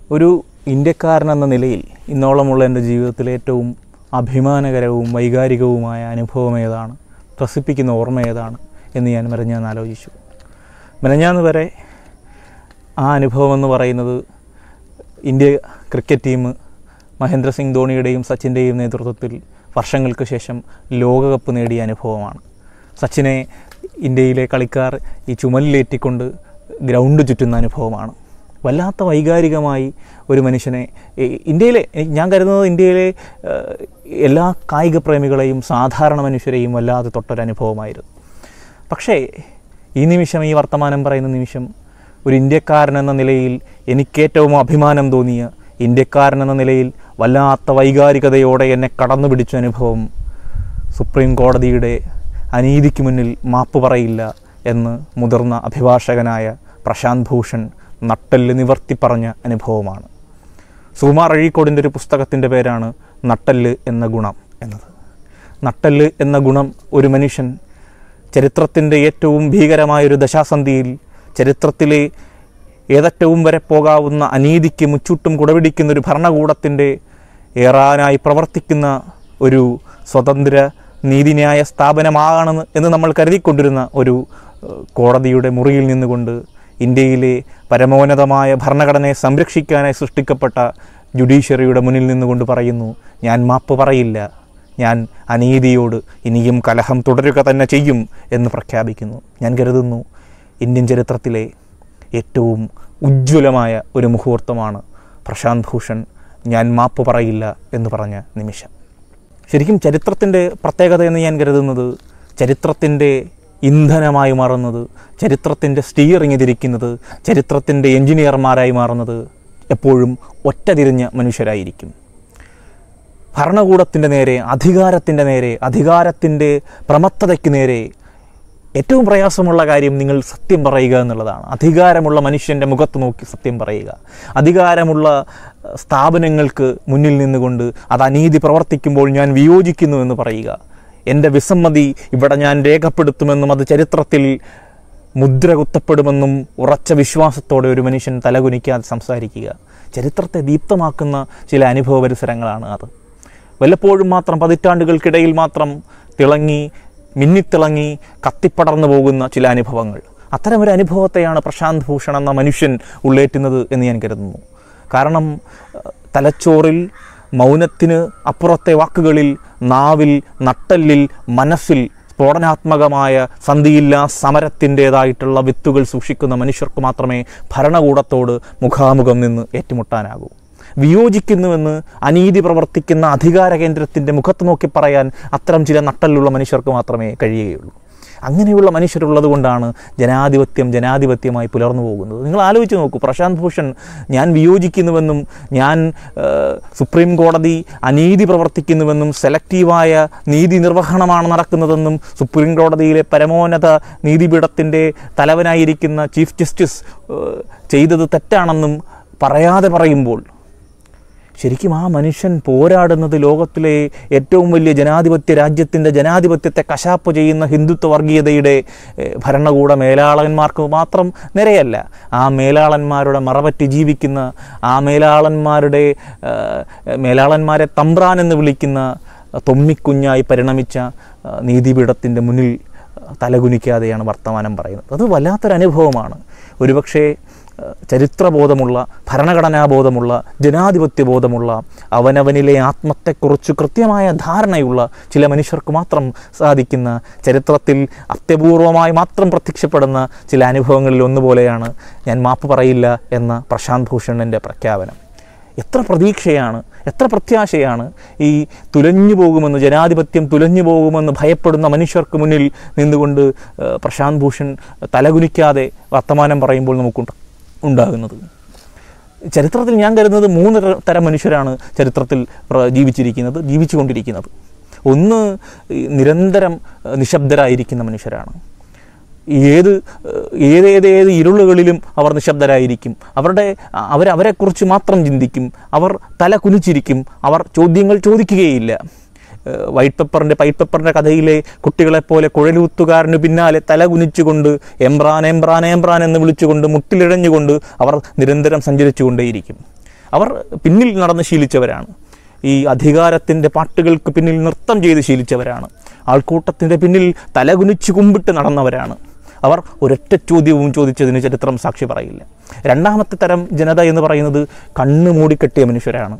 ഒരു ഇന്ത്യക്കാരനെന്ന നിലയിൽ ഇന്നോളമുള്ള എൻ്റെ ജീവിതത്തിലെ ഏറ്റവും അഭിമാനകരവും വൈകാരികവുമായ അനുഭവം ഏതാണ് ത്രസിപ്പിക്കുന്ന ഓർമ്മ ഏതാണ് എന്ന് ഞാൻ മെനഞ്ഞാന്ന് ആലോചിച്ചു മെനഞ്ഞാന്ന് വരെ ആ അനുഭവം എന്ന് പറയുന്നത് India cricket team Mahendra Singh ധോണിയുടെയും സച്ചിൻ്റെയും നേതൃത്വത്തിൽ വർഷങ്ങൾക്ക് ശേഷം ലോകകപ്പ് നേടിയ അനുഭവമാണ് സച്ചിനെ ഇന്ത്യയിലെ കളിക്കാർ ഈ ചുമലിലേറ്റിക്കൊണ്ട് ഗ്രൗണ്ട് ചുറ്റുന്ന അനുഭവമാണ് വല്ലാത്ത വൈകാരികമായി ഒരു മനുഷ്യനെ ഈ- ഇന്ത്യയിലെ ഞാൻ കരുതുന്നത് ഇന്ത്യയിലെ ഏഹ്, എല്ലാ കായിക പ്രേമികളെയും സാധാരണ മനുഷ്യരെയും വല്ലാതെ തൊട്ടൊരനുഭവമായിരുന്നു പക്ഷേ ഈ നിമിഷം ഈ വർത്തമാനം പറയുന്ന നിമിഷം ഒരു ഇന്ത്യക്കാരൻ എന്ന നിലയിൽ എനിക്കേറ്റവും അഭിമാനം തോന്നിയ ഇന്ത്യക്കാരൻ എന്ന നിലയിൽ വല്ലാത്ത വൈകാരികതയോടെ എന്നെ കടന്നു പിടിച്ച അനുഭവം സുപ്രീം കോടതിയുടെ അനീതിക്ക് മുന്നിൽ മാപ്പ് പറയില്ല എന്ന് മുതിർന്ന അഭിഭാഷകനായ പ്രശാന്ത് ഭൂഷൺ നട്ടെല്ല് നിവർത്തി പറഞ്ഞ അനുഭവമാണ് സുകുമാർ അഴീക്കോടിൻ്റെ ഒരു പുസ്തകത്തിൻ്റെ പേരാണ് നട്ടെല്ല് എന്ന ഗുണം എന്നത് നട്ടെല്ല് എന്ന ഗുണം ഒരു മനുഷ്യൻ ചരിത്രത്തിൻ്റെ ഏറ്റവും ഭീകരമായൊരു ദശാസന്ധിയിൽ ചരിത്രത്തിലെ ഏതറ്റവും വരെ പോകാവുന്ന അനീതിക്ക് മുച്ചൂട്ടും കുടപിടിക്കുന്ന ഒരു ഭരണകൂടത്തിൻ്റെ ഏറാനായി പ്രവർത്തിക്കുന്ന ഒരു സ്വതന്ത്ര നീതിന്യായ സ്ഥാപനമാകണമെന്ന് എന്ന് നമ്മൾ കരുതിക്കൊണ്ടിരുന്ന ഒരു ഏഹ്, കോടതിയുടെ മുറിയിൽ നിന്നുകൊണ്ട് ഇന്ത്യയിലെ പരമോന്നതമായ ഭരണഘടനയെ സംരക്ഷിക്കാനായി സൃഷ്ടിക്കപ്പെട്ട ജുഡീഷ്യറിയുടെ മുന്നിൽ നിന്നുകൊണ്ട് പറയുന്നു ഞാൻ മാപ്പ് പറയില്ല ഞാൻ അനീതിയോട് ഇനിയും കലഹം തുടരുക തന്നെ ചെയ്യും എന്ന് പ്രഖ്യാപിക്കുന്നു ഞാൻ കരുതുന്നു ഇന്ത്യൻ ചരിത്രത്തിലെ ഏറ്റവും ഉജ്ജ്വലമായ ഒരു മുഹൂർത്തമാണ് പ്രശാന്ത് ഭൂഷൺ ഞാൻ മാപ്പ് പറയില്ല എന്ന് പറഞ്ഞ നിമിഷം ശരിക്കും ചരിത്രത്തിൻ്റെ പ്രത്യേകത എന്ന് ഞാൻ കരുതുന്നത് ചരിത്രത്തിൻ്റെ ഇന്ധനമായി മാറുന്നത് ചരിത്രത്തിൻ്റെ സ്റ്റിയറിംഗ് തിരിക്കുന്നത് ചരിത്രത്തിൻ്റെ എഞ്ചിനീയർമാരായി മാറുന്നത് എപ്പോഴും ഒറ്റതിരിഞ്ഞ മനുഷ്യരായിരിക്കും ഭരണകൂടത്തിൻ്റെ നേരെ അധികാരത്തിൻ്റെ നേരെ അധികാരത്തിൻ്റെ പ്രമത്തതയ്ക്ക് നേരെ ഏറ്റവും പ്രയാസമുള്ള കാര്യം നിങ്ങൾ സത്യം പറയുക എന്നുള്ളതാണ് അധികാരമുള്ള മനുഷ്യൻ്റെ മുഖത്ത് നോക്കി സത്യം പറയുക അധികാരമുള്ള അഹ്, സ്ഥാപനങ്ങൾക്ക് മുന്നിൽ നിന്നുകൊണ്ട് അത് അനീതി പ്രവർത്തിക്കുമ്പോൾ ഞാൻ വിയോജിക്കുന്നു എന്ന് പറയുക എൻ്റെ വിസമ്മതി ഇവിടെ ഞാൻ രേഖപ്പെടുത്തുമെന്നും അത് ചരിത്രത്തിൽ മുദ്ര കുത്തപ്പെടുമെന്നും ഉറച്ച വിശ്വാസത്തോടെ ഒരു മനുഷ്യൻ തലകുനിക്കാതെ സംസാരിക്കുക ചരിത്രത്തെ ദീപ്തമാക്കുന്ന ചില അനുഭവ പരിസരങ്ങളാണ് അത് വല്ലപ്പോഴും മാത്രം പതിറ്റാണ്ടുകൾക്കിടയിൽ മാത്രം തിളങ്ങി മിന്നിത്തിളങ്ങി കത്തിപ്പടർന്നു പോകുന്ന ചില അനുഭവങ്ങൾ അത്തരമൊരു അനുഭവത്തെയാണ് പ്രശാന്ത് ഭൂഷൺ എന്ന മനുഷ്യൻ ഉള്ളേറ്റുന്നത് എന്ന് ഞാൻ കരുതുന്നു കാരണം അഹ്, തലച്ചോറിൽ മൗനത്തിന് അപ്പുറത്തെ വാക്കുകളിൽ നാവിൽ നട്ടല്ലിൽ മനസ്സിൽ സ്ഫോടനാത്മകമായ സന്ധിയില്ലാ സമരത്തിൻ്റേതായിട്ടുള്ള വിത്തുകൾ സൂക്ഷിക്കുന്ന മനുഷ്യർക്ക് മാത്രമേ ഭരണകൂടത്തോട് മുഖാമുഖം നിന്ന് ഏറ്റുമുട്ടാനാകൂ വിയോജിക്കുന്നുവെന്ന് അനീതി പ്രവർത്തിക്കുന്ന അധികാര കേന്ദ്രത്തിൻ്റെ മുഖത്ത് നോക്കി പറയാൻ അത്തരം ചില നട്ടലുള്ള മനുഷ്യർക്ക് മാത്രമേ കഴിയുകയുള്ളൂ അങ്ങനെയുള്ള മനുഷ്യരുള്ളത് കൊണ്ടാണ് ജനാധിപത്യം ജനാധിപത്യമായി പുലർന്നു പോകുന്നത് നിങ്ങൾ ആലോചിച്ച് നോക്കൂ പ്രശാന്ത് ഭൂഷൺ ഞാൻ വിയോജിക്കുന്നുവെന്നും ഞാൻ ഏഹ്, സുപ്രീം കോടതി അനീതി പ്രവർത്തിക്കുന്നുവെന്നും സെലക്റ്റീവായ നീതി നിർവഹണമാണ് നടക്കുന്നതെന്നും സുപ്രീം കോടതിയിലെ പരമോന്നത നീതിപീഠത്തിൻ്റെ തലവനായിരിക്കുന്ന ചീഫ് ജസ്റ്റിസ് ഏഹ്, ചെയ്തത് തെറ്റാണെന്നും പറയാതെ പറയുമ്പോൾ ശരിക്കും ആ മനുഷ്യൻ പോരാടുന്നത് ലോകത്തിലെ ഏറ്റവും വലിയ ജനാധിപത്യ രാജ്യത്തിൻ്റെ ജനാധിപത്യത്തെ കശാപ്പ് ചെയ്യുന്ന ഹിന്ദുത്വ വർഗീയതയുടെ ഏഹ്, ഭരണകൂട മേലാളന്മാർക്ക് മാത്രം നിരയല്ല ആ മേലാളന്മാരുടെ മറപറ്റി ജീവിക്കുന്ന ആ മേലാളന്മാരുടെ ഏഹ്, മേലാളന്മാരെ തമ്പ്രാൻ എന്ന് വിളിക്കുന്ന തൊമ്മിക്കുഞ്ഞായി പരിണമിച്ച ഏഹ്, നീതിപീഠത്തിൻ്റെ മുന്നിൽ ഏഹ്, തലകുനിക്കാതെയാണ് വർത്തമാനം പറയുന്നത് അത് വല്ലാത്തൊരു അനുഭവമാണ് ഒരുപക്ഷേ ഏഹ് ചരിത്രബോധമുള്ള ഭരണഘടനാ ബോധമുള്ള ജനാധിപത്യ ബോധമുള്ള അവനവനിലെ ആത്മത്തെക്കുറിച്ച് കൃത്യമായ ധാരണയുള്ള ചില മനുഷ്യർക്ക് മാത്രം സാധിക്കുന്ന ചരിത്രത്തിൽ അത്യപൂർവമായി മാത്രം പ്രത്യക്ഷപ്പെടുന്ന ചില അനുഭവങ്ങളിൽ ഒന്നുപോലെയാണ് ഞാൻ മാപ്പ് പറയില്ല എന്ന പ്രശാന്ത് ഭൂഷണൻ്റെ പ്രഖ്യാപനം എത്ര പ്രതീക്ഷയാണ് എത്ര പ്രത്യാശയാണ് ഈ തുലഞ്ഞു പോകുമെന്ന് ജനാധിപത്യം തുലഞ്ഞു പോകുമെന്ന് ഭയപ്പെടുന്ന മനുഷ്യർക്ക് മുന്നിൽ നിന്നുകൊണ്ട് ഏഹ്, പ്രശാന്ത് ഭൂഷൺ തലകുനിക്കാതെ വർത്തമാനം പറയുമ്പോൾ നമുക്കുണ്ട് ഉണ്ടാകുന്നത് ചരിത്രത്തിൽ ഞാൻ കരുതുന്നത് മൂന്ന് ത- തരം മനുഷ്യരാണ് ചരിത്രത്തിൽ പ്ര- ജീവിച്ചിരിക്കുന്നത് ജീവിച്ചുകൊണ്ടിരിക്കുന്നത് ഒന്ന് ഈ നിരന്തരം ഏഹ്, നിശബ്ദരായിരിക്കുന്ന മനുഷ്യരാണ് ഏത് ഏത് ഏത് ഏത് ഇരുളുകളിലും അവർ നിശബ്ദരായിരിക്കും അവരുടെ അവർ അവരെക്കുറിച്ച് മാത്രം ചിന്തിക്കും അവർ തല കുനിച്ചിരിക്കും അവർ ചോദ്യങ്ങൾ ചോദിക്കുകയില്ല ഏഹ് വൈറ്റ് പെപ്പറിൻ്റെ പൈറ്റ് പെപ്പറിൻ്റെ കഥയിലെ കുട്ടികളെപ്പോലെ കുഴലൂത്തുകാരന് പിന്നാലെ തല കുനിച്ചുകൊണ്ട് എംബ്രാൻ എംബ്രാൻ എംബ്രാൻ എന്ന് വിളിച്ചുകൊണ്ട് മുട്ടിലിഴഞ്ഞുകൊണ്ട് അവർ നിരന്തരം സഞ്ചരിച്ചുകൊണ്ടേയിരിക്കും അവർ പിന്നിൽ നടന്ന് ശീലിച്ചവരാണ് ഈ അധികാരത്തിൻ്റെ പാട്ടുകൾക്ക് പിന്നിൽ നൃത്തം ചെയ്ത് ശീലിച്ചവരാണ് ആൾക്കൂട്ടത്തിൻ്റെ പിന്നിൽ തലകുനിച്ച് കുമ്പിട്ട് നടന്നവരാണ് അവർ ഒരൊറ്റ ചോദ്യവും ചോദിച്ചതിന് ചരിത്രം സാക്ഷി പറയില്ല രണ്ടാമത്തെ തരം ജനത എന്ന് പറയുന്നത് കണ്ണ് മൂടിക്കെട്ടിയ മനുഷ്യരാണ്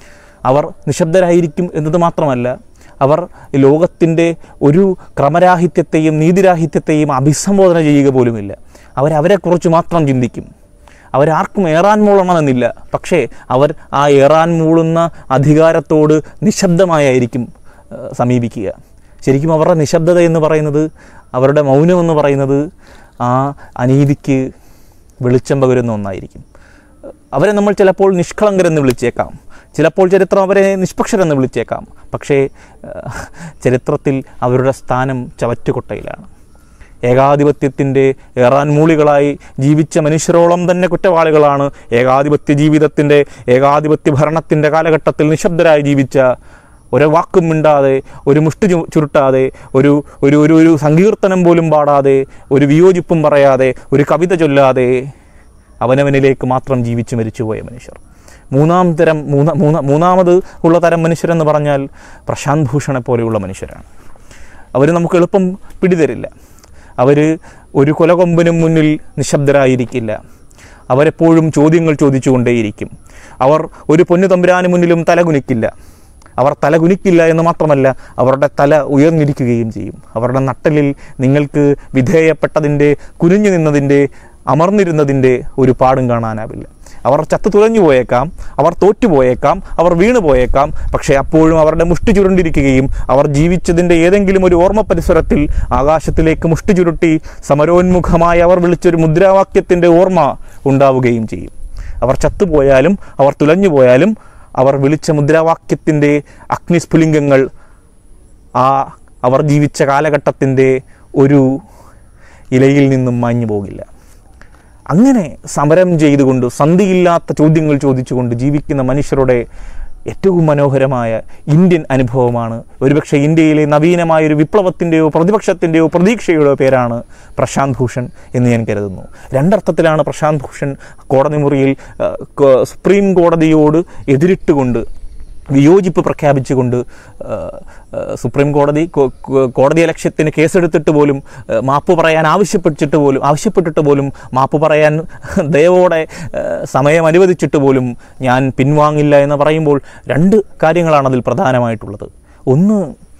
അവർ നിശബ്ദരായിരിക്കും എന്നത് മാത്രമല്ല അവർ ലോകത്തിൻ്റെ ഒരു ക്രമരാഹിത്യത്തെയും നീതിരാഹിത്യത്തെയും അഭിസംബോധന ചെയ്യുക പോലുമില്ല അവരവരെക്കുറിച്ച് മാത്രം ചിന്തിക്കും അവരാർക്കും ഏറാൻ മൂളണമെന്നില്ല പക്ഷേ അവർ ആ ഏറാൻ മൂളുന്ന അധികാരത്തോട് നിശബ്ദമായായിരിക്കും ഏഹ്, സമീപിക്കുക ശരിക്കും അവരുടെ നിശബ്ദത എന്ന് പറയുന്നത് അവരുടെ മൗനം എന്ന് പറയുന്നത് ആ അനീതിക്ക് വെളിച്ചം പകരുന്ന ഒന്നായിരിക്കും അവരെ നമ്മൾ ചിലപ്പോൾ നിഷ്കളങ്കരെന്ന് വിളിച്ചേക്കാം ചിലപ്പോൾ ചരിത്രം അവരെ നിഷ്പക്ഷരെന്ന് വിളിച്ചേക്കാം പക്ഷേ ഏഹ്, ചരിത്രത്തിൽ അവരുടെ സ്ഥാനം ചവറ്റുകൊട്ടയിലാണ് ഏകാധിപത്യത്തിൻ്റെ ഏറാൻമൂളികളായി ജീവിച്ച മനുഷ്യരോളം തന്നെ കുറ്റവാളികളാണ് ഏകാധിപത്യ ജീവിതത്തിൻ്റെ ഏകാധിപത്യ ഭരണത്തിൻ്റെ കാലഘട്ടത്തിൽ നിശബ്ദരായി ജീവിച്ച ഒരു വാക്കും മിണ്ടാതെ ഒരു മുഷ്ടി ചു- ചുരുട്ടാതെ ഒരു ഒരു ഒരു ഒരു സങ്കീർത്തനം പോലും പാടാതെ ഒരു വിയോജിപ്പും പറയാതെ ഒരു കവിത ചൊല്ലാതെ അവനവനിലേക്ക് മാത്രം ജീവിച്ച് മരിച്ചുപോയ മനുഷ്യർ മൂന്നാം തരം മൂന്ന മൂന്ന മൂന്നാമത് ഉള്ള തരം മനുഷ്യരെന്ന് പറഞ്ഞാൽ പ്രശാന്ത് ഭൂഷണെ പോലെയുള്ള മനുഷ്യരാണ് അവർ നമുക്ക് എളുപ്പം പിടിതരില്ല അവർ ഒരു കൊലകൊമ്പനും മുന്നിൽ നിശബ്ദരായിരിക്കില്ല അവരെപ്പോഴും ചോദ്യങ്ങൾ ചോദിച്ചുകൊണ്ടേയിരിക്കും അവർ ഒരു പൊന്നു തമ്പുരാന് മുന്നിലും തലകുനിക്കില്ല അവർ തലകുനിക്കില്ല എന്ന് മാത്രമല്ല അവരുടെ തല ഉയർന്നിരിക്കുകയും ചെയ്യും അവരുടെ നട്ടലിൽ നിങ്ങൾക്ക് വിധേയപ്പെട്ടതിൻ്റെ കുനിഞ്ഞു നിന്നതിൻ്റെ അമർന്നിരുന്നതിൻ്റെ ഒരു പാടും കാണാനാവില്ല അവർ ചത്തു തുലഞ്ഞു പോയേക്കാം അവർ തോറ്റുപോയേക്കാം അവർ വീണു പോയേക്കാം പക്ഷേ അപ്പോഴും അവരുടെ മുഷ്ടി ചുരുണ്ടിരിക്കുകയും അവർ ജീവിച്ചതിൻ്റെ ഏതെങ്കിലും ഒരു ഓർമ്മ പരിസരത്തിൽ ആകാശത്തിലേക്ക് മുഷ്ടി ചുരുട്ടി സമരോന്മുഖമായി അവർ വിളിച്ചൊരു മുദ്രാവാക്യത്തിൻ്റെ ഓർമ്മ ഉണ്ടാവുകയും ചെയ്യും അവർ ചത്തുപോയാലും അവർ തുലഞ്ഞു പോയാലും അവർ വിളിച്ച മുദ്രാവാക്യത്തിൻ്റെ അഗ്നിസ്ഫുലിംഗങ്ങൾ ആ അവർ ജീവിച്ച കാലഘട്ടത്തിൻ്റെ ഒരു ഇലയിൽ നിന്നും മാഞ്ഞു പോകില്ല അങ്ങനെ സമരം ചെയ്തുകൊണ്ട് സന്ധിയില്ലാത്ത ചോദ്യങ്ങൾ ചോദിച്ചുകൊണ്ട് ജീവിക്കുന്ന മനുഷ്യരുടെ ഏറ്റവും മനോഹരമായ ഇന്ത്യൻ അനുഭവമാണ് ഒരുപക്ഷെ ഇന്ത്യയിലെ നവീനമായ ഒരു വിപ്ലവത്തിൻ്റെയോ പ്രതിപക്ഷത്തിൻ്റെയോ പ്രതീക്ഷയുടെയോ പേരാണ് പ്രശാന്ത് ഭൂഷൺ എന്ന് ഞാൻ കരുതുന്നു രണ്ടർത്ഥത്തിലാണ് പ്രശാന്ത് ഭൂഷൺ കോടതി മുറിയിൽ ആ, ക- സുപ്രീം കോടതിയോട് എതിരിട്ടുകൊണ്ട് വിയോജിപ്പ് പ്രഖ്യാപിച്ചുകൊണ്ട് ആ, ആ, സുപ്രീം കോടതി കോ- കോ- കോടതി ലക്ഷ്യത്തിന് കേസെടുത്തിട്ട് പോലും ആ, മാപ്പ് പറയാൻ ആവശ്യപ്പെട്ടിട്ട് പോലും ആവശ്യപ്പെട്ടിട്ട് പോലും മാപ്പ് പറയാൻ ദയവോടെ ആ, സമയം അനുവദിച്ചിട്ട് പോലും ഞാൻ പിൻവാങ്ങില്ല എന്ന് പറയുമ്പോൾ രണ്ട് കാര്യങ്ങളാണ് അതിൽ പ്രധാനമായിട്ടുള്ളത് ഒന്ന്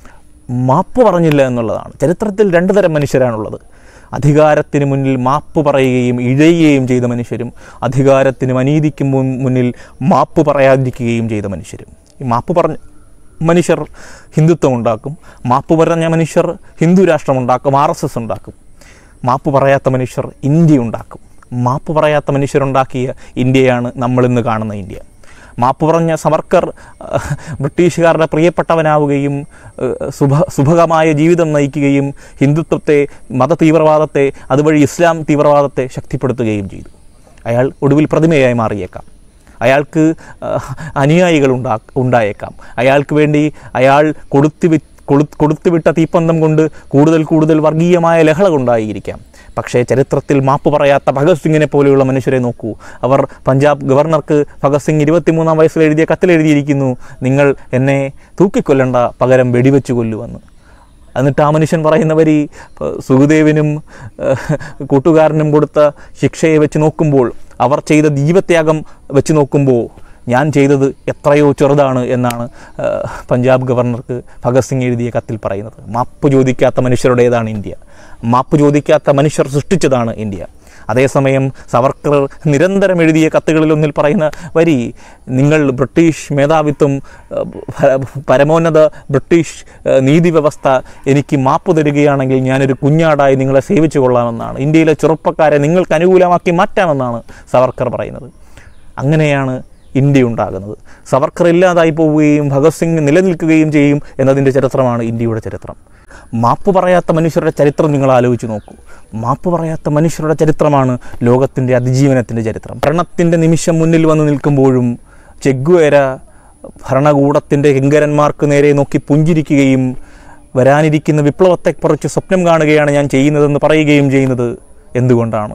മാപ്പ് പറഞ്ഞില്ല എന്നുള്ളതാണ് ചരിത്രത്തിൽ രണ്ട് തരം മനുഷ്യരാണുള്ളത് അധികാരത്തിന് മുന്നിൽ മാപ്പ് പറയുകയും ഇഴയുകയും ചെയ്ത മനുഷ്യരും അധികാരത്തിനും അനീതിക്കും മുൻ- മുന്നിൽ മാപ്പ് പറയാതിരിക്കുകയും ചെയ്ത മനുഷ്യരും ഈ മാപ്പ് പറഞ്ഞ മനുഷ്യർ ഹിന്ദുത്വം ഉണ്ടാക്കും മാപ്പ് പറഞ്ഞ മനുഷ്യർ ഹിന്ദു രാഷ്ട്രം ഉണ്ടാക്കും ആർ എസ് എസ് ഉണ്ടാക്കും മാപ്പ് പറയാത്ത മനുഷ്യർ ഇന്ത്യ ഉണ്ടാക്കും മാപ്പ് പറയാത്ത മനുഷ്യരുണ്ടാക്കിയ ഇന്ത്യയാണ് നമ്മളിന്ന് കാണുന്ന ഇന്ത്യ മാപ്പ് പറഞ്ഞ സവർക്കർ അഹ്, ബ്രിട്ടീഷുകാരുടെ പ്രിയപ്പെട്ടവനാവുകയും അഹ്, സുഭ സുഭഗമായ ജീവിതം നയിക്കുകയും ഹിന്ദുത്വത്തെ മത തീവ്രവാദത്തെ അതുവഴി ഇസ്ലാം തീവ്രവാദത്തെ ശക്തിപ്പെടുത്തുകയും ചെയ്തു അയാൾ ഒടുവിൽ പ്രതിമയായി മാറിയേക്കാം അയാൾക്ക് അഹ്, അനുയായികൾ ഉണ്ടാ ഉണ്ടായേക്കാം അയാൾക്ക് വേണ്ടി അയാൾ കൊടുത്തു വി കൊടു കൊടുത്തുവിട്ട തീപ്പന്തം കൊണ്ട് കൂടുതൽ കൂടുതൽ വർഗീയമായ ലഹള ഉണ്ടായിരിക്കാം പക്ഷേ ചരിത്രത്തിൽ മാപ്പ് പറയാത്ത ഭഗത് സിംഗിനെ പോലെയുള്ള മനുഷ്യരെ നോക്കൂ അവർ പഞ്ചാബ് ഗവർണർക്ക് ഭഗത് സിംഗ് ഇരുപത്തിമൂന്നാം വയസ്സിൽ എഴുതിയ കത്തിൽ എഴുതിയിരിക്കുന്നു നിങ്ങൾ എന്നെ തൂക്കിക്കൊല്ലണ്ട പകരം വെടിവെച്ച് കൊല്ലുവെന്ന് എന്നിട്ട് ആ മനുഷ്യൻ പറയുന്ന വരി ഏഹ്, സുഖദേവിനും ഏഹ്, കൂട്ടുകാരനും കൊടുത്ത ശിക്ഷയെ വെച്ച് നോക്കുമ്പോൾ അവർ ചെയ്ത ദീപത്യാഗം വെച്ച് നോക്കുമ്പോൾ ഞാൻ ചെയ്തത് എത്രയോ ചെറുതാണ് എന്നാണ് ഏഹ്, പഞ്ചാബ് ഗവർണർക്ക് ഭഗത് സിംഗ് എഴുതിയ കത്തിൽ പറയുന്നത് മാപ്പ് ചോദിക്കാത്ത മനുഷ്യരുടേതാണ് ഇന്ത്യ മാപ്പ് ചോദിക്കാത്ത മനുഷ്യർ സൃഷ്ടിച്ചതാണ് ഇന്ത്യ അതേസമയം സവർക്കർ നിരന്തരം എഴുതിയ കത്തുകളിലൊന്നിൽ പറയുന്ന വരി നിങ്ങൾ ബ്രിട്ടീഷ് മേധാവിത്വം ഏഹ്, ഭ- പരമോന്നത ബ്രിട്ടീഷ് ഏഹ്, നീതി വ്യവസ്ഥ എനിക്ക് മാപ്പ് തരികയാണെങ്കിൽ ഞാനൊരു കുഞ്ഞാടായി നിങ്ങളെ സേവിച്ചു കൊള്ളാമെന്നാണ് ഇന്ത്യയിലെ ചെറുപ്പക്കാരെ നിങ്ങൾക്ക് അനുകൂലമാക്കി മാറ്റാമെന്നാണ് സവർക്കർ പറയുന്നത് അങ്ങനെയാണ് ഇന്ത്യ ഉണ്ടാകുന്നത് സവർക്കർ ഇല്ലാതായി പോവുകയും ഭഗത് സിംഗ് നിലനിൽക്കുകയും ചെയ്യും എന്നതിൻ്റെ ചരിത്രമാണ് ഇന്ത്യയുടെ ചരിത്രം മാപ്പ് പറയാത്ത മനുഷ്യരുടെ ചരിത്രം നിങ്ങൾ ആലോചിച്ച് നോക്കൂ മാപ്പ് പറയാത്ത മനുഷ്യരുടെ ചരിത്രമാണ് ലോകത്തിൻ്റെ അതിജീവനത്തിൻ്റെ ചരിത്രം ഭരണത്തിൻ്റെ നിമിഷം മുന്നിൽ വന്ന് നിൽക്കുമ്പോഴും ചെഗ്വേര ഭരണകൂടത്തിൻ്റെ കിങ്കരന്മാർക്ക് നേരെ നോക്കി പുഞ്ചിരിക്കുകയും വരാനിരിക്കുന്ന വിപ്ലവത്തെക്കുറിച്ച് സ്വപ്നം കാണുകയാണ് ഞാൻ ചെയ്യുന്നതെന്ന് പറയുകയും ചെയ്യുന്നത് എന്തുകൊണ്ടാണ്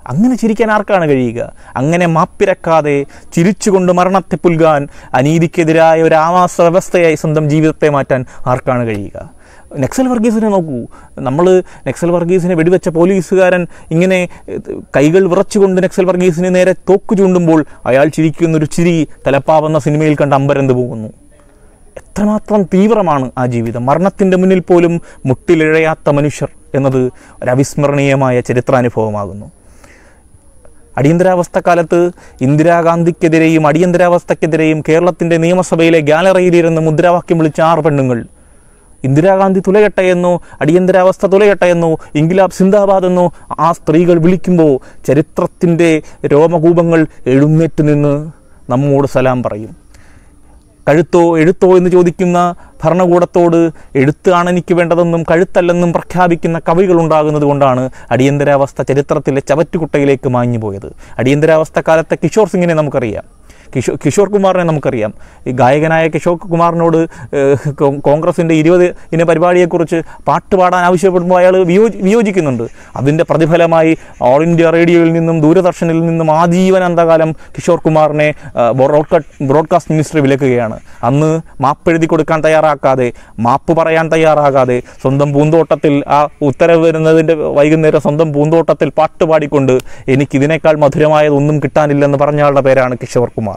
അങ്ങനെ ചിരിക്കാൻ ആർക്കാണ് കഴിയുക അങ്ങനെ മാപ്പിരക്കാതെ ചിരിച്ചുകൊണ്ട് മരണത്തെ പുൽകാൻ അനീതിക്കെതിരായ ഒരു ആവാസ വ്യവസ്ഥയായി സ്വന്തം ജീവിതത്തെ മാറ്റാൻ ആർക്കാണ് കഴിയുക നക്സൽ വർഗീസിനെ നോക്കൂ നമ്മൾ നക്സൽ വർഗീസിനെ വെടിവെച്ച പോലീസുകാരൻ ഇങ്ങനെ ഏഹ്, കൈകൾ വിറച്ചുകൊണ്ട് നക്സൽ വർഗീസിന് നേരെ തോക്ക് ചൂണ്ടുമ്പോൾ അയാൾ ചിരിക്കുന്നൊരു ചിരി തലപ്പാവെന്ന സിനിമയിൽ കണ്ട് അമ്പരന്ന് പോകുന്നു എത്രമാത്രം തീവ്രമാണ് ആ ജീവിതം മരണത്തിൻ്റെ മുന്നിൽ പോലും മുട്ടിലിഴയാത്ത മനുഷ്യർ എന്നത് ഒരു അവിസ്മരണീയമായ ചരിത്രാനുഭവമാകുന്നു അടിയന്തരാവസ്ഥ കാലത്ത് ഇന്ദിരാഗാന്ധിക്കെതിരെയും അടിയന്തരാവസ്ഥക്കെതിരെയും കേരളത്തിൻ്റെ നിയമസഭയിലെ ഗാലറിയിലിരുന്ന് മുദ്രാവാക്യം വിളിച്ച ആറ് പെണ്ണുങ്ങൾ ഇന്ദിരാഗാന്ധി തുലയട്ടെ എന്നോ അടിയന്തരാവസ്ഥ തുലയട്ടെ എന്നോ ഇൻകിലാബ് സിന്ദാബാദ് എന്നോ ആ സ്ത്രീകൾ വിളിക്കുമ്പോൾ ചരിത്രത്തിൻ്റെ രോമകൂപങ്ങൾ എഴുന്നേറ്റ് നിന്ന് നമ്മോട് സലാം പറയും കഴുത്തോ എഴുത്തോ എന്ന് ചോദിക്കുന്ന ഭരണകൂടത്തോട് എഴുത്താണ് എനിക്ക് വേണ്ടതെന്നും കഴുത്തല്ലെന്നും പ്രഖ്യാപിക്കുന്ന കവികൾ ഉണ്ടാകുന്നത് കൊണ്ടാണ് അടിയന്തരാവസ്ഥ ചരിത്രത്തിലെ ചവറ്റുകുട്ടയിലേക്ക് മാഞ്ഞു പോയത് അടിയന്തരാവസ്ഥ കാലത്തെ കിഷോർ സിംഗിനെ നമുക്കറിയാം കിഷോർ കിഷോർ കുമാറിനെ നമുക്കറിയാം ഈ ഗായകനായ കിഷോർ കുമാറിനോട് ഏഹ്, കോ- കോൺഗ്രസിൻ്റെ ഇരുപത് ഇന പരിപാടിയെക്കുറിച്ച് പാട്ട് പാടാൻ ആവശ്യപ്പെടുമ്പോൾ അയാൾ വിയോജി വിയോജിക്കുന്നുണ്ട് അതിൻ്റെ പ്രതിഫലമായി ഓൾ ഇന്ത്യ റേഡിയോയിൽ നിന്നും ദൂരദർശനിൽ നിന്നും ആജീവനാന്തകാലം കിഷോർ കുമാറിനെ ബ്രോഡ്കാസ്റ്റ് ബ്രോഡ്കാസ്റ്റ് മിനിസ്ട്രി വിലക്കുകയാണ് അന്ന് മാപ്പ് എഴുതി കൊടുക്കാൻ തയ്യാറാക്കാതെ മാപ്പ് പറയാൻ തയ്യാറാകാതെ സ്വന്തം പൂന്തോട്ടത്തിൽ ആ ഉത്തരവ് വരുന്നതിൻ്റെ വൈകുന്നേരം സ്വന്തം പൂന്തോട്ടത്തിൽ പാട്ട് പാടിക്കൊണ്ട് എനിക്ക് ഇതിനേക്കാൾ മധുരമായതൊന്നും കിട്ടാനില്ലെന്ന് പറഞ്ഞ ആളുടെ പേരാണ് കിഷോർ കുമാർ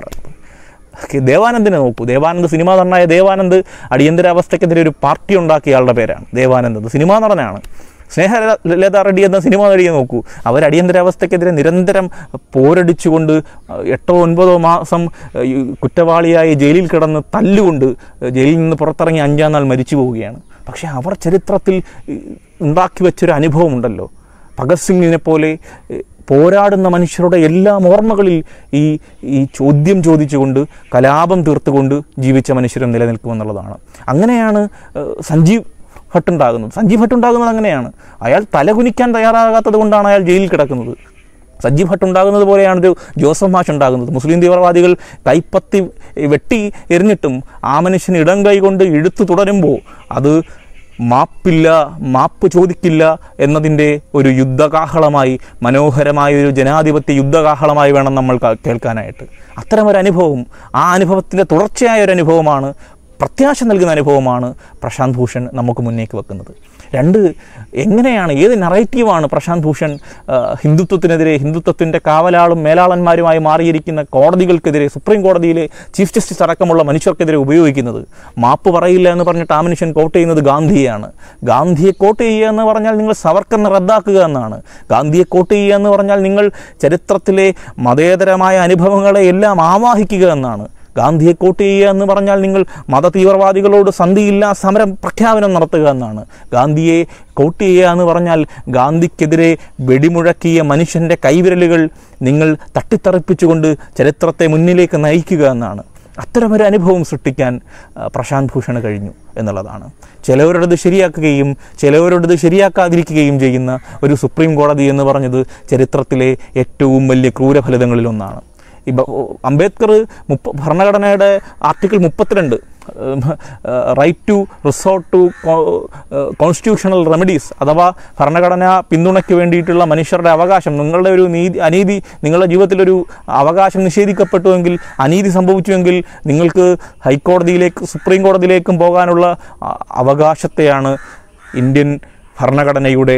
ദേവാനന്ദിനെ നോക്കൂ ദേവാനന്ദ് സിനിമാ നടനായ ദേവാനന്ദ് അടിയന്തരാവസ്ഥക്കെതിരെ ഒരു പാർട്ടി ഉണ്ടാക്കിയ ആളുടെ പേരാണ് ദേവാനന്ദ് സിനിമാ നടനാണ് സ്നേഹലത റെഡ്ഡി എന്ന സിനിമ നടിയെ നോക്കൂ അവർ അടിയന്തരാവസ്ഥക്കെതിരെ നിരന്തരം പോരടിച്ചുകൊണ്ട് എട്ടോ ഒൻപതോ മാസം ഈ കുറ്റവാളിയായി ജയിലിൽ കിടന്ന് തല്ലുകൊണ്ട് ജയിലിൽ നിന്ന് പുറത്തിറങ്ങി അഞ്ചാം നാൾ മരിച്ചു പോവുകയാണ് പക്ഷേ അവർ ചരിത്രത്തിൽ ഈ, ഉണ്ടാക്കി വെച്ചൊരു അനുഭവമുണ്ടല്ലോ ഭഗത് സിംഗിനെ പോലെ ഏഹ്, പോരാടുന്ന മനുഷ്യരുടെ എല്ലാ ഓർമ്മകളിൽ ഈ ഈ ചോദ്യം ചോദിച്ചുകൊണ്ട് കലാപം തീർത്തുകൊണ്ട് ജീവിച്ച മനുഷ്യരും നിലനിൽക്കുമെന്നുള്ളതാണ് അങ്ങനെയാണ് ഏഹ്, സഞ്ജീവ് ഭട്ട് ഉണ്ടാകുന്നത് സഞ്ജീവ് ഭട്ട് ഉണ്ടാകുന്നത് അങ്ങനെയാണ് അയാൾ തലകുനിക്കാൻ തയ്യാറാകാത്തത് കൊണ്ടാണ് അയാൾ ജയിലിൽ കിടക്കുന്നത് സഞ്ജീവ് ഭട്ട് ഉണ്ടാകുന്നത് പോലെയാണ് ഒരു ജോസഫ് മാഷ് ഉണ്ടാകുന്നത് മുസ്ലിം തീവ്രവാദികൾ കൈപ്പത്തി വെട്ടി എറിഞ്ഞിട്ടും ആ മനുഷ്യന് ഇടം കൈ കൊണ്ട് ഇഴുത്തു തുടരുമ്പോൾ അത് മാപ്പില്ല മാപ്പ് ചോദിക്കില്ല എന്നതിൻ്റെ ഒരു യുദ്ധകാഹളമായി മനോഹരമായ ഒരു ജനാധിപത്യ യുദ്ധകാഹളമായി വേണം നമ്മൾ ക- കേൾക്കാനായിട്ട് അത്തരമൊരു അനുഭവം ആ അനുഭവത്തിൻ്റെ തുടർച്ചയായ ഒരു അനുഭവമാണ് പ്രത്യാശ നൽകുന്ന അനുഭവമാണ് പ്രശാന്ത് ഭൂഷൺ നമുക്ക് മുന്നേക്ക് വെക്കുന്നത് രണ്ട് എങ്ങനെയാണ് ഏത് നറേറ്റീവാണ് പ്രശാന്ത് ഭൂഷൺ ആ, ഹിന്ദുത്വത്തിനെതിരെ ഹിന്ദുത്വത്തിൻ്റെ കാവലാളും മേലാളന്മാരുമായി മാറിയിരിക്കുന്ന കോടതികൾക്കെതിരെ സുപ്രീം കോടതിയിലെ ചീഫ് ജസ്റ്റിസ് അടക്കമുള്ള മനുഷ്യർക്കെതിരെ ഉപയോഗിക്കുന്നത് മാപ്പ് പറയില്ല എന്ന് പറഞ്ഞിട്ട് ആ മനുഷ്യൻ കോട്ട് ചെയ്യുന്നത് ഗാന്ധിയെയാണ് ഗാന്ധിയെ കോട്ട് ചെയ്യുക എന്ന് പറഞ്ഞാൽ നിങ്ങൾ സവർക്കറിനെ റദ്ദാക്കുക എന്നാണ് ഗാന്ധിയെ കോട്ട് ചെയ്യുക എന്ന് പറഞ്ഞാൽ നിങ്ങൾ ചരിത്രത്തിലെ മതേതരമായ അനുഭവങ്ങളെ എല്ലാം ആവാഹിക്കുക എന്നാണ് ഗാന്ധിയെ കോട്ട് ചെയ്യുക എന്ന് പറഞ്ഞാൽ നിങ്ങൾ മത തീവ്രവാദികളോട് സന്ധിയില്ല സമരം പ്രഖ്യാപനം നടത്തുക എന്നാണ് ഗാന്ധിയെ കോട്ട് ചെയ്യുക എന്ന് പറഞ്ഞാൽ ഗാന്ധിക്കെതിരെ വെടിമുഴക്കിയ മനുഷ്യൻ്റെ കൈവിരലുകൾ നിങ്ങൾ തട്ടിത്തെറിപ്പിച്ചുകൊണ്ട് ചരിത്രത്തെ മുന്നിലേക്ക് നയിക്കുക എന്നാണ് അത്തരമൊരു അനുഭവം സൃഷ്ടിക്കാൻ ആ, പ്രശാന്ത് ഭൂഷണ് കഴിഞ്ഞു എന്നുള്ളതാണ് ചിലവരുടേത് ശരിയാക്കുകയും ചിലവരുടേത് ശരിയാക്കാതിരിക്കുകയും ചെയ്യുന്ന ഒരു സുപ്രീം കോടതി എന്ന് പറഞ്ഞത് ചരിത്രത്തിലെ ഏറ്റവും വലിയ ക്രൂരഫലിതങ്ങളിലൊന്നാണ് ഈ ബ- അംബേദ്കർ മുപ്പ ഭരണഘടനയുടെ ആർട്ടിക്കിൾ മുപ്പത്തിരണ്ട് right to resort to constitutional remedies അഥവാ ഭരണഘടന പിന്തുണയ്ക്ക് വേണ്ടിയിട്ടുള്ള മനുഷ്യരുടെ അവകാശം നിങ്ങളുടെ ഒരു നീതി അനീതി നിങ്ങളുടെ ജീവിതത്തിലൊരു അവകാശം നിഷേധിക്കപ്പെട്ടുവെങ്കിൽ അനീതി സംഭവിച്ചുവെങ്കിൽ നിങ്ങൾക്ക് ഹൈക്കോടതിയിലേക്ക് സുപ്രീം കോടതിയിലേക്കും പോകാനുള്ള ആ, അവകാശത്തെയാണ് ഇന്ത്യൻ ഭരണഘടനയുടെ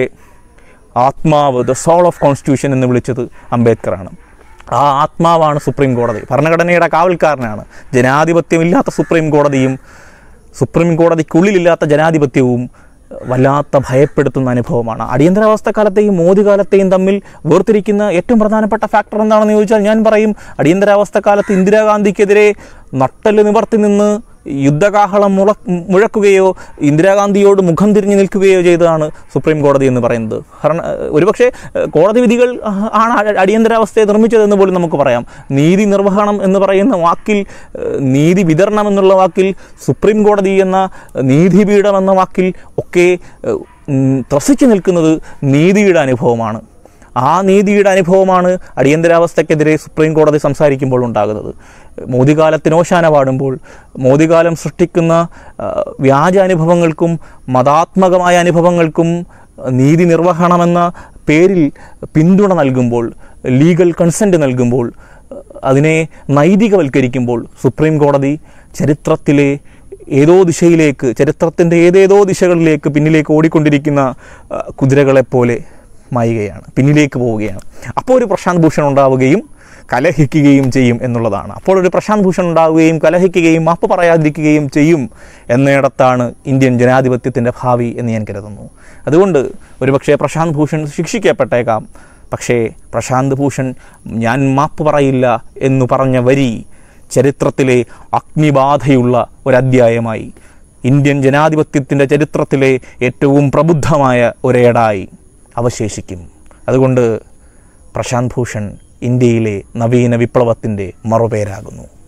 ആത്മാവ് ദ സോൾ ഓഫ് കോൺസ്റ്റിറ്റ്യൂഷൻ എന്ന് വിളിച്ചത് അംബേദ്കറാണ് ആ ആത്മാവാണ് സുപ്രീം കോടതി ഭരണഘടനയുടെ കാവൽക്കാരനാണ് ജനാധിപത്യമില്ലാത്ത സുപ്രീം കോടതിയും സുപ്രീം കോടതിക്കുള്ളിലില്ലാത്ത ജനാധിപത്യവും വല്ലാത്ത ഭയപ്പെടുത്തുന്ന അനുഭവമാണ് അടിയന്തരാവസ്ഥ കാലത്തെയും മോദി കാലത്തെയും തമ്മിൽ വേർതിരിക്കുന്ന ഏറ്റവും പ്രധാനപ്പെട്ട ഫാക്ടർ എന്താണെന്ന് ചോദിച്ചാൽ ഞാൻ പറയും അടിയന്തരാവസ്ഥ കാലത്ത് ഇന്ദിരാഗാന്ധിക്കെതിരെ നട്ടല് നിവർത്തി നിന്ന് യുദ്ധകാഹളം മുള മുഴക്കുകയോ ഇന്ദിരാഗാന്ധിയോട് മുഖം തിരിഞ്ഞു നിൽക്കുകയോ ചെയ്തതാണ് സുപ്രീം കോടതി എന്ന് പറയുന്നത് കാരണം ഏഹ്, ഒരുപക്ഷെ ഏഹ്, കോടതി വിധികൾ ആഹ്, ആണ് അ- അടിയന്തരാവസ്ഥയെ നിർമ്മിച്ചതെന്ന് പോലും നമുക്ക് പറയാം നീതി നിർവഹണം എന്ന് പറയുന്ന വാക്കിൽ ഏഹ്, നീതി വിതരണം എന്നുള്ള വാക്കിൽ സുപ്രീം കോടതി എന്ന നീതിപീഠം എന്ന വാക്കിൽ ഒക്കെ ഏഹ്, ഉം, ത്രസിച്ചു നിൽക്കുന്നത് നീതിയുടെ അനുഭവമാണ് ആ നീതിയുടെ അനുഭവമാണ് അടിയന്തരാവസ്ഥക്കെതിരെ സുപ്രീം കോടതി സംസാരിക്കുമ്പോൾ ഉണ്ടാകുന്നത് മോദികാലത്തിന് ഓശാന പാടുമ്പോൾ മോദികാലം സൃഷ്ടിക്കുന്ന ആ, വ്യാജ അനുഭവങ്ങൾക്കും മതാത്മകമായ അനുഭവങ്ങൾക്കും നീതി നിർവഹണമെന്ന പേരിൽ പിന്തുണ നൽകുമ്പോൾ ലീഗൽ കൺസെൻറ്റ് നൽകുമ്പോൾ അതിനെ നൈതികവൽക്കരിക്കുമ്പോൾ സുപ്രീം കോടതി ചരിത്രത്തിലെ ഏതോ ദിശയിലേക്ക് ചരിത്രത്തിൻ്റെ ഏതേതോ ദിശകളിലേക്ക് പിന്നിലേക്ക് ഓടിക്കൊണ്ടിരിക്കുന്ന ആ, കുതിരകളെപ്പോലെ മായുകയാണ് പിന്നിലേക്ക് പോവുകയാണ് അപ്പോൾ ഒരു പ്രശാന്ത് ഭൂഷൺ ഉണ്ടാവുകയും കലഹിക്കുകയും ചെയ്യും എന്നുള്ളതാണ് അപ്പോൾ ഒരു പ്രശാന്ത് ഭൂഷൺ ഉണ്ടാവുകയും കലഹിക്കുകയും മാപ്പ് പറയാതിരിക്കുകയും ചെയ്യും എന്നിടത്താണ് ഇന്ത്യൻ ജനാധിപത്യത്തിൻ്റെ ഭാവി എന്ന് ഞാൻ കരുതുന്നു അതുകൊണ്ട് ഒരുപക്ഷെ പ്രശാന്ത് ഭൂഷൺ ശിക്ഷിക്കപ്പെട്ടേക്കാം പക്ഷേ പ്രശാന്ത് ഭൂഷൺ ഞാൻ മാപ്പ് പറയില്ല എന്ന് പറഞ്ഞ വരി ചരിത്രത്തിലെ അഗ്നിബാധയുള്ള ഒരധ്യായമായി ഇന്ത്യൻ ജനാധിപത്യത്തിൻ്റെ ചരിത്രത്തിലെ ഏറ്റവും പ്രബുദ്ധമായ ഒരേടായി അവശേഷിക്കും അതുകൊണ്ട് പ്രശാന്ത് ഭൂഷൺ ഇന്ത്യയിലെ നവീന വിപ്ലവത്തിൻ്റെ മറുപേരാകുന്നു